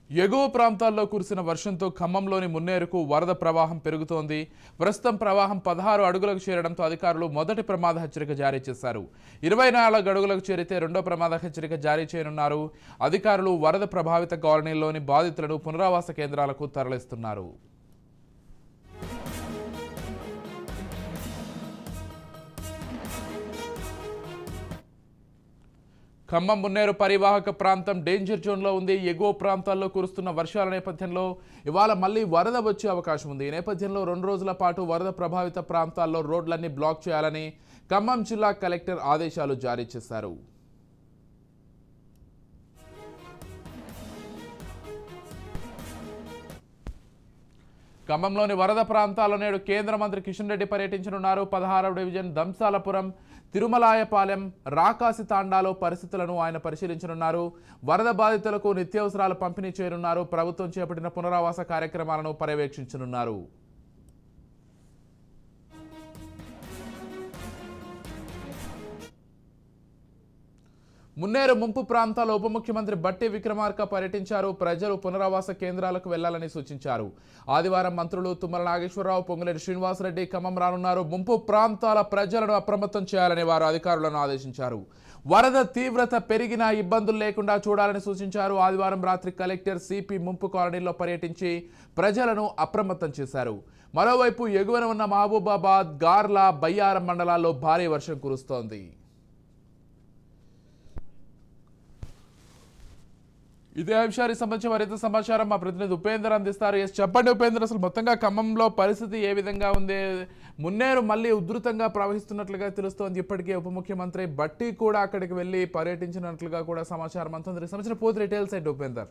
ఎగువ ప్రాంతాల్లో కురిసిన వర్షంతో ఖమ్మంలోని మున్నేరుకు వరద ప్రవాహం పెరుగుతోంది ప్రస్తుతం ప్రవాహం పదహారు అడుగులకు చేరడంతో అధికారులు మొదటి ప్రమాద హెచ్చరిక జారీ చేశారు ఇరవై నాలుగు అడుగులకు చేరితే రెండో ప్రమాద హెచ్చరిక జారీ చేయనున్నారు అధికారులు వరద ప్రభావిత కాలనీల్లోని బాధితులను పునరావాస కేంద్రాలకు తరలిస్తున్నారు ఖమ్మం మున్నేరు పరివాహక ప్రాంతం డేంజర్ జోన్లో ఉంది ఎగువ ప్రాంతాల్లో కురుస్తున్న వర్షాల నేపథ్యంలో ఇవాళ మళ్ళీ వరద వచ్చే అవకాశం ఉంది ఈ నేపథ్యంలో రెండు రోజుల పాటు వరద ప్రభావిత ప్రాంతాల్లో రోడ్లన్నీ బ్లాక్ చేయాలని ఖమ్మం జిల్లా కలెక్టర్ ఆదేశాలు జారీ చేశారు ఖమ్మంలోని వరద ప్రాంతాల్లో నేడు కేంద్ర మంత్రి కిషన్ రెడ్డి పర్యటించనున్నారు పదహారవ డివిజన్ దంసాలపురం తిరుమలాయపాలెం రాకాసి తాండాలో పరిస్థితులను ఆయన పరిశీలించనున్నారు వరద బాధితులకు నిత్యావసరాలు పంపిణీ చేయనున్నారు ప్రభుత్వం చేపట్టిన పునరావాస కార్యక్రమాలను పర్యవేక్షించనున్నారు మున్నేరు ముంపు ప్రాంతాల్లో ఉప ముఖ్యమంత్రి బట్టి విక్రమార్క పర్యటించారు ప్రజలు పునరావాస కేంద్రాలకు వెళ్లాలని సూచించారు ఆదివారం మంత్రులు తుమ్మల నాగేశ్వరరావు పొంగులేటి శ్రీనివాసరెడ్డి ఖమ్మం రానున్నారు ముంపు ప్రాంతాల ప్రజలను అప్రమత్తం చేయాలని వారు అధికారులను ఆదేశించారు వరద తీవ్రత పెరిగినా ఇబ్బందులు లేకుండా చూడాలని సూచించారు ఆదివారం రాత్రి కలెక్టర్ సిపి ముంపు కాలనీలో పర్యటించి ప్రజలను అప్రమత్తం చేశారు మరోవైపు ఎగువన ఉన్న మహబూబాబాద్ గార్ల బయ్యారం మండలాల్లో భారీ వర్షం కురుస్తోంది ఇదే అంశానికి సంబంధించి మరింత సమాచారం మా ప్రతినిధి ఉపేందర్ అందిస్తారు ఎస్ చెప్పండి ఉపేందర్ అసలు మొత్తంగా ఖమ్మంలో పరిస్థితి ఏ విధంగా ఉంది మున్నేరు మళ్ళీ ఉధృతంగా ప్రవహిస్తున్నట్లుగా తెలుస్తోంది ఇప్పటికే ఉప ముఖ్యమంత్రి బట్టి కూడా అక్కడికి వెళ్ళి పర్యటించినట్లుగా కూడా సమాచారం అంతుంది సంబంధించిన పూర్తి డీటెయిల్స్ ఏంటి ఉపేందర్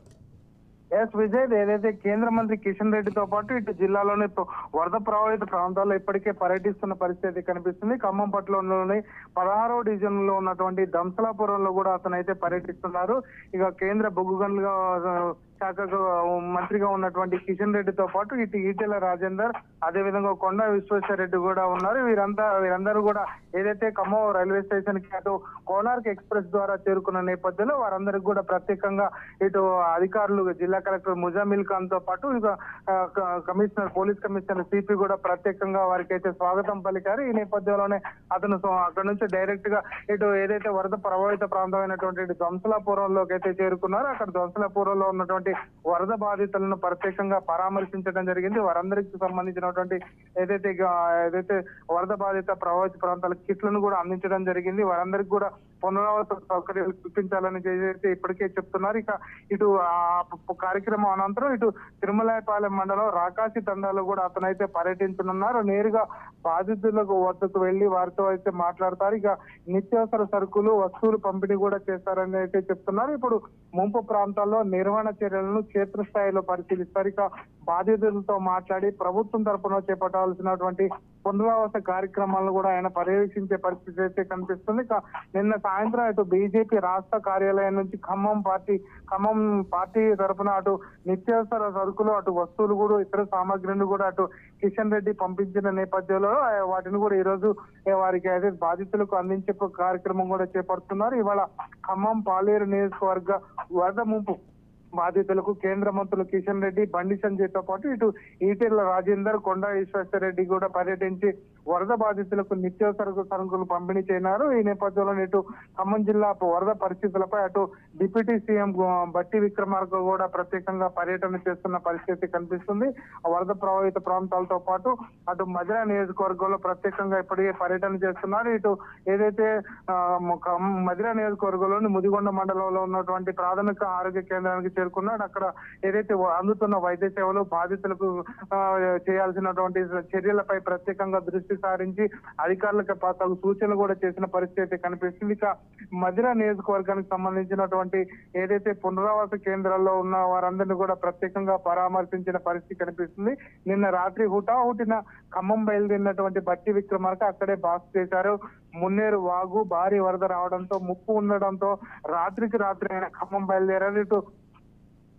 ఎస్ విజయ్ ఏదైతే కేంద్ర మంత్రి కిషన్ రెడ్డితో పాటు ఇటు జిల్లాలోని ప- వరద ప్రభావిత ప్రాంతాల్లో ఇప్పటికే పర్యటిస్తున్న పరిస్థితి కనిపిస్తుంది ఖమ్మం పట్టణంలోని పదహారవ డివిజన్ లో ఉన్నటువంటి దంసలాపురంలో కూడా అతను అయితే పర్యటిస్తున్నారు ఇక కేంద్ర బొగ్గు గనులుగా ఆ, శాఖకు మంత్రిగా ఉన్నటువంటి కిషన్ రెడ్డితో పాటు ఇటు ఈటెల రాజేందర్ అదే విధంగా కొండ విశ్వేశ్వర రెడ్డి కూడా ఉన్నారు వీరంతా వీరందరూ కూడా ఏదైతే ఖమ్మం రైల్వే స్టేషన్ కి అటు కోనార్క్ ఎక్స్ప్రెస్ ద్వారా చేరుకున్న నేపథ్యంలో వారందరికి కూడా ప్రత్యేకంగా ఇటు అధికారులు జిల్లా కలెక్టర్ ముజామిల్ ఖాన్ తో పాటు ఇక ఆ, క- కమిషనర్ పోలీస్ కమిషనర్ సిపి కూడా ప్రత్యేకంగా వారికి అయితే స్వాగతం పలికారు ఈ నేపథ్యంలోనే అతను సో అక్కడ నుంచి డైరెక్ట్ గా ఇటు ఏదైతే వరద ప్రభావిత ప్రాంతమైనటువంటి ఇటు ధ్వంసలాపురంలోకి అయితే చేరుకున్నారో అక్కడ ధ్వంసలాపురంలో ఉన్నటువంటి వరద బాధితులను ప్రత్యేకంగా పరామర్శించడం జరిగింది వారందరికి సంబంధించినటువంటి ఏదైతే ఇక ఏదైతే వరద బాధిత ప్రభావిత ప్రాంతాల కిట్లను కూడా అందించడం జరిగింది వారందరికి కూడా పునరావాస సౌకర్యాలు కల్పించాలని అయితే ఇప్పటికే చెప్తున్నారు ఇక ఇటు ఆ ప- కార్యక్రమం అనంతరం ఇటు తిరుమలాయపాలెం మండలం రాకాసి తండాలో కూడా అతనైతే పర్యటించనున్నారు నేరుగా బాధితులకు వద్దకు వెళ్లి వారితో అయితే మాట్లాడతారు ఇక నిత్యావసర సరుకులు వస్తువులు పంపిణీ కూడా చేస్తారని అయితే చెప్తున్నారు ఇప్పుడు ముంపు ప్రాంతాల్లో నిర్వహణ చర్యలను క్షేత్రస్థాయిలో పరిశీలిస్తారు ఇక బాధితులతో మాట్లాడి ప్రభుత్వం తరపున చేపట్టాల్సినటువంటి పునరావాస కార్యక్రమాలను కూడా ఆయన పర్యవేక్షించే పరిస్థితి అయితే కనిపిస్తుంది ఇక నిన్న సాయంత్రం ఇటు బీజేపీ రాష్ట్ర కార్యాలయం నుంచి ఖమ్మం పార్టీ ఖమ్మం పార్టీ తరపున అటు నిత్యావసర సరుకులు అటు వస్తువులు కూడా ఇతర సామాగ్రిని కూడా అటు కిషన్ రెడ్డి పంపించిన నేపథ్యంలో ఆ, వాటిని కూడా ఈ రోజు ఏ, వారికి అయితే బాధితులకు అందించే కార్యక్రమం కూడా చేపడుతున్నారు ఇవాళ ఖమ్మం పాలేరు నియోజకవర్గ వరద ముంపు బాధితులకు కేంద్ర మంత్రులు కిషన్ రెడ్డి బండి సంజయ్ తో పాటు ఇటు ఈటెల రాజేందర్ కొండా ఈశ్వర్ రెడ్డి కూడా పర్యటించి వరద బాధితులకు నిత్యావసర సరుకులు పంపిణీ చేయనారు ఈ నేపథ్యంలో ఇటు ఖమ్మం జిల్లా వరద పరిస్థితులపై అటు డిప్యూటీ సీఎం బట్టి విక్రమార్క కూడా ప్రత్యేకంగా పర్యటన చేస్తున్న పరిస్థితి కనిపిస్తుంది ఆ వరద ప్రభావిత ప్రాంతాలతో పాటు అటు మధిర నియోజకవర్గంలో ప్రత్యేకంగా ఇప్పటికే పర్యటన చేస్తున్నారు ఇటు ఏదైతే ఆ, ఖమ్మం- మధిర నియోజకవర్గంలోని ముదిగొండ మండలంలో ఉన్నటువంటి ప్రాథమిక ఆరోగ్య కేంద్రానికి చేరుకున్నాడు అక్కడ ఏదైతే వ- అందుతున్న వైద్య సేవలు బాధితులకు ఆ, చేయాల్సినటువంటి చర్యలపై ప్రత్యేకంగా దృష్టి సారించి అధికారులకు ప- తగు సూచనలు కూడా చేసిన పరిస్థితి కనిపిస్తుంది ఇక మధిర నియోజకవర్గానికి సంబంధించినటువంటి ఏదైతే పునరావాస కేంద్రాల్లో ఉన్న వారందరినీ కూడా ప్రత్యేకంగా పరామర్శించిన పరిస్థితి కనిపిస్తుంది నిన్న రాత్రి హుటాహుటిన ఖమ్మం బయలుదేరినటువంటి బట్టి విక్రమార్క అక్కడే బాస్ చేశారు మున్నేరు వాగు భారీ వరద రావడంతో ముప్పు ఉండడంతో రాత్రికి రాత్రి ఆయన ఖమ్మం బయలుదేరారు ఇటు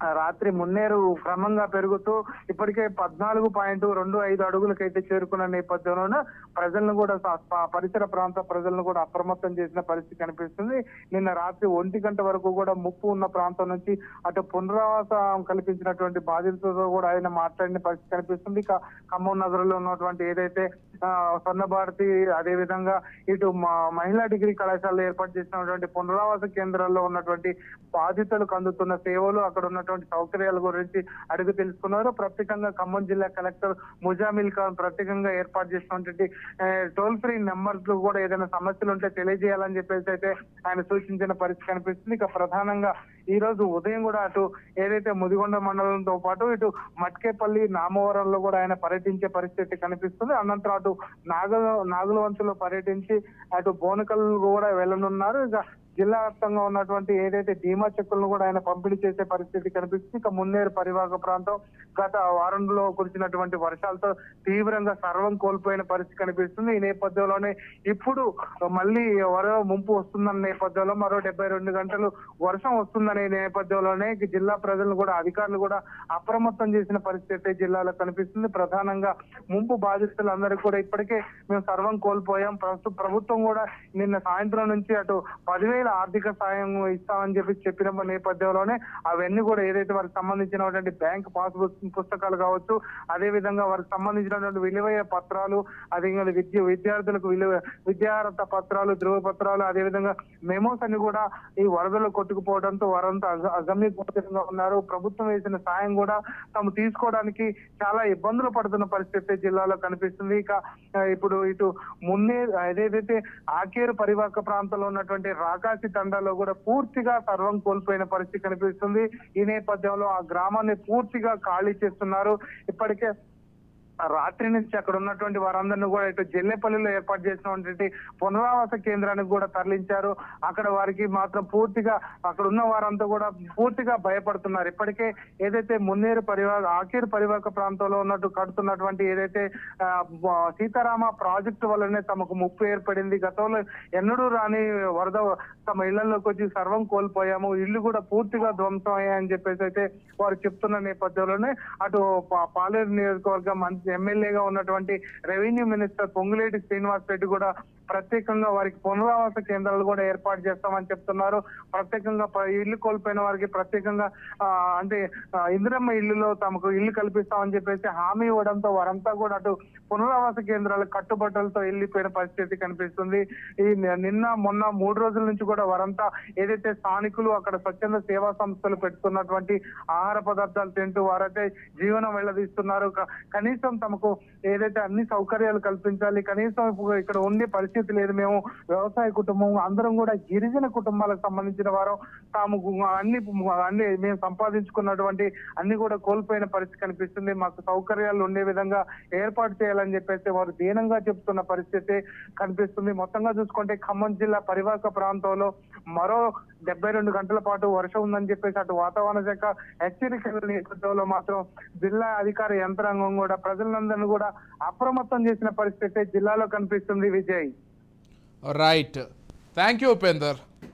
ఆ రాత్రి మున్నేరు క్రమంగా పెరుగుతూ ఇప్పటికే పద్నాలుగు పాయింట్ రెండు ఐదు అడుగులకైతే చేరుకున్న నేపథ్యంలోనే ప్రజలను కూడా స- ప- పరిసర ప్రాంత ప్రజలను కూడా అప్రమత్తం చేసిన పరిస్థితి కనిపిస్తుంది నిన్న రాత్రి ఒంటి గంట వరకు కూడా ముప్పు ఉన్న ప్రాంతం నుంచి అటు పునరావాసం కల్పించినటువంటి బాధితులతో కూడా ఆయన మాట్లాడిన పరిస్థితి కనిపిస్తుంది ఇక ఖమ్మం నగరంలో ఉన్నటువంటి ఏదైతే ఆ, స్వర్ణ భారతి అదే విధంగా ఇటు మా- మహిళా డిగ్రీ కళాశాలలో ఏర్పాటు చేసినటువంటి పునరావాస కేంద్రాల్లో ఉన్నటువంటి బాధితులకు అందుతున్న సేవలు అక్కడ ఉన్నటువంటి సౌకర్యాల గురించి అడుగు తెలుసుకున్నారు ప్రత్యేకంగా ఖమ్మం జిల్లా కలెక్టర్ ముజామిల్ ఖాన్ ప్రత్యేకంగా ఏర్పాటు చేసినటువంటి టోల్ ఫ్రీ నెంబర్స్ కూడా ఏదైనా సమస్యలు ఉంటే తెలియజేయాలని చెప్పేసి అయితే ఆయన సూచించిన పరిస్థితి కనిపిస్తుంది ఇక ప్రధానంగా ఈ రోజు ఉదయం కూడా అటు ఏదైతే ముదిగొండ మండలంతో పాటు ఇటు మట్కేపల్లి నామవరంలో కూడా ఆయన పర్యటించే పరిస్థితి కనిపిస్తుంది అనంతరం అటు నాగ నాగులవంతులో పర్యటించి అటు బోనకల్ కూడా వెళ్ళనున్నారు ఇక జిల్లా వ్యాప్తంగా ఉన్నటువంటి ఏదైతే ధీమా చెక్కులను కూడా ఆయన పంపిణీ చేసే పరిస్థితి కనిపిస్తుంది ఇక మున్నేరు పరివాహక ప్రాంతం గత వారంలో కురిసినటువంటి వర్షాలతో తీవ్రంగా సర్వం కోల్పోయిన పరిస్థితి కనిపిస్తుంది ఈ నేపథ్యంలోనే ఇప్పుడు మళ్ళీ వరద ముంపు వస్తుందన్న నేపథ్యంలో మరో డెబ్బై రెండు గంటలు వర్షం వస్తుందనే నేపథ్యంలోనే ఈ జిల్లా ప్రజలను కూడా అధికారులు కూడా అప్రమత్తం చేసిన పరిస్థితి అయితే జిల్లాలో కనిపిస్తుంది ప్రధానంగా ముంపు బాధితులందరికీ కూడా ఇప్పటికే మేము సర్వం కోల్పోయాం ప్రస్తు ప్రభుత్వం కూడా నిన్న సాయంత్రం నుంచి అటు పదివేల ఆర్థిక సాయం ఇస్తామని చెప్పి చెప్పిన నేపథ్యంలోనే అవన్నీ కూడా ఏదైతే వారికి సంబంధించినటువంటి బ్యాంక్ పాస్బుక్ పుస్తకాలు కావచ్చు అదే విధంగా వారికి సంబంధించినటువంటి విలువైన పత్రాలు అదే విధంగా విద్య విద్యార్థులకు విలువ విద్యార్హత పత్రాలు ధృవ పత్రాలు అదే విధంగా మెమోస్ అన్ని కూడా ఈ వరదలో కొట్టుకుపోవడంతో వారంతా అగ- అగమ్యగోచరంగా ఉన్నారు ప్రభుత్వం వేసిన సాయం కూడా తాము తీసుకోవడానికి చాలా ఇబ్బందులు పడుతున్న పరిస్థితి జిల్లాలో కనిపిస్తుంది ఇక ఆ, ఇప్పుడు ఇటు మున్నే ఏదైతే ఆకేరు పరివాహక ప్రాంతంలో ఉన్నటువంటి రాకాసి తండాలో కూడా పూర్తిగా సర్వం కోల్పోయిన పరిస్థితి కనిపిస్తుంది ఈ నేపథ్యంలో ఆ గ్రామాన్ని పూర్తిగా ఖాళీ చేస్తున్నారు ఇప్పటికే ఆ రాత్రి నుంచి అక్కడ ఉన్నటువంటి వారందరినీ కూడా ఇటు జల్లెపల్లిలో ఏర్పాటు చేసినటువంటి పునరావాస కేంద్రానికి కూడా తరలించారు అక్కడ వారికి మాత్రం పూర్తిగా అక్కడ ఉన్న వారంతా కూడా పూర్తిగా భయపడుతున్నారు ఇప్పటికే ఏదైతే మున్నేరు పరివాహ ఆకేరు పరివాహక ప్రాంతంలో ఉన్నట్టు కడుతున్నటువంటి ఏదైతే ఆ, బ- సీతారామ ప్రాజెక్టు వల్లనే తమకు ముప్పు ఏర్పడింది గతంలో ఎన్నడూ రాని వరద తమ ఇళ్లలోకి వచ్చి సర్వం కోల్పోయాము ఇల్లు కూడా పూర్తిగా ధ్వంసం అయ్యాయని చెప్పేసి అయితే వారు చెప్తున్న నేపథ్యంలోనే అటు పా- పాలేరు నియోజకవర్గం మంత్రి ఎమ్మెల్యేగా ఉన్నటువంటి రెవెన్యూ మినిస్టర్ పొంగులేటి శ్రీనివాస్ రెడ్డి కూడా ప్రత్యేకంగా వారికి పునరావాస కేంద్రాలు కూడా ఏర్పాటు చేస్తామని చెప్తున్నారు ప్రత్యేకంగా ప- ఇల్లు కోల్పోయిన వారికి ప్రత్యేకంగా ఆ, అంటే ఆ, ఇందిరమ్మ ఇల్లులో తమకు ఇల్లు కల్పిస్తామని చెప్పేసి హామీ ఇవ్వడంతో వారంతా కూడా అటు పునరావాస కేంద్రాల కట్టుబట్టలతో వెళ్ళిపోయిన పరిస్థితి కనిపిస్తుంది ఈ ని- నిన్న మొన్న మూడు రోజుల నుంచి కూడా వారంతా ఏదైతే స్థానికులు అక్కడ స్వచ్ఛంద సేవా సంస్థలు పెట్టుకున్నటువంటి ఆహార పదార్థాలు తింటూ వారైతే జీవనం వెళ్ళదీస్తున్నారు క- కనీసం తమకు ఏదైతే అన్ని సౌకర్యాలు కల్పించాలి కనీసం ఇప్పుడు ఇక్కడ ఉండే పరిస్థితి లేదు మేము వ్యవసాయ కుటుంబం అందరం కూడా గిరిజన కుటుంబాలకు సంబంధించిన వారు తాము గు- అన్ని అన్ని మేము సంపాదించుకున్నటువంటి అన్ని కూడా కోల్పోయిన పరిస్థితి కనిపిస్తుంది మాకు సౌకర్యాలు ఉండే విధంగా ఏర్పాటు చేయాలని చెప్పేసి వారు దీనంగా చెప్తున్న పరిస్థితి కనిపిస్తుంది మొత్తంగా చూసుకుంటే ఖమ్మం జిల్లా పరివాహక ప్రాంతంలో మరో డెబ్బై రెండు గంటల పాటు వర్షం ఉందని చెప్పేసి అటు వాతావరణ శాఖ హెచ్చరికల నేపథ్యంలో మాత్రం జిల్లా అధికార యంత్రాంగం కూడా ప్రజలందరినీ కూడా అప్రమత్తం చేసిన పరిస్థితి జిల్లాలో కనిపిస్తుంది Vijay right thank you Upender